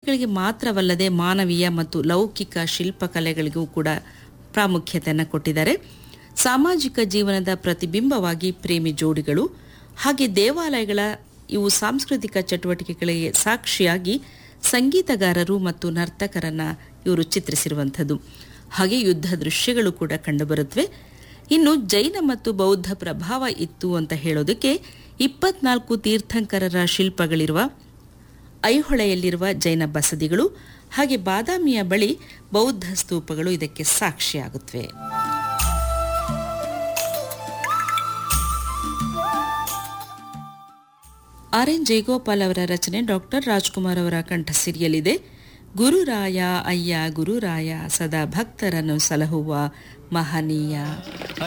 ಚಟುವಟಿಕೆಗಳಿಗೆ ಮಾತ್ರವಲ್ಲದೆ ಮಾನವೀಯ ಮತ್ತು ಲೌಕಿಕ ಶಿಲ್ಪಕಲೆಗಳಿಗೂ ಕೂಡ ಪ್ರಾಮುಖ್ಯತೆಯನ್ನು ಕೊಟ್ಟಿದ್ದಾರೆ ಸಾಮಾಜಿಕ ಜೀವನದ ಪ್ರತಿಬಿಂಬವಾಗಿ ಪ್ರೇಮಿ ಜೋಡಿಗಳು ಹಾಗೆ ದೇವಾಲಯಗಳ ಇವು ಸಾಂಸ್ಕೃತಿಕ ಚಟುವಟಿಕೆಗಳಿಗೆ ಸಾಕ್ಷಿಯಾಗಿ ಸಂಗೀತಗಾರರು ಮತ್ತು ನರ್ತಕರನ್ನ ಇವರು ಚಿತ್ರಿಸಿರುವಂಥದ್ದು ಹಾಗೆ ಯುದ್ಧ ದೃಶ್ಯಗಳು ಕೂಡ ಕಂಡುಬರುತ್ತವೆ ಇನ್ನು ಜೈನ ಮತ್ತು ಬೌದ್ಧ ಪ್ರಭಾವ ಇತ್ತು ಅಂತ ಹೇಳೋದಕ್ಕೆ ಇಪ್ಪತ್ನಾಲ್ಕು ತೀರ್ಥಂಕರರ ಶಿಲ್ಪಗಳಿರುವ ಐಹೊಳೆಯಲ್ಲಿರುವ ಜೈನ ಬಸದಿಗಳು ಹಾಗೆ ಬಾದಾಮಿಯ ಬಳಿ ಬೌದ್ಧ ಸ್ತೂಪಗಳು ಇದಕ್ಕೆ ಸಾಕ್ಷಿಯಾಗುತ್ತವೆ ಆರ್ ಎನ್ ಜಯಗೋಪಾಲ್ ಅವರ ರಚನೆ ಡಾಕ್ಟರ್ ರಾಜ್ಕುಮಾರ್ ಅವರ ಕಂಠಸಿರಿಯಲಿದೆ ಗುರುರಾಯ ಅಯ್ಯ ಗುರುರಾಯ ಸದಾ ಭಕ್ತರನ್ನು ಸಲಹುವ ಮಹನೀಯ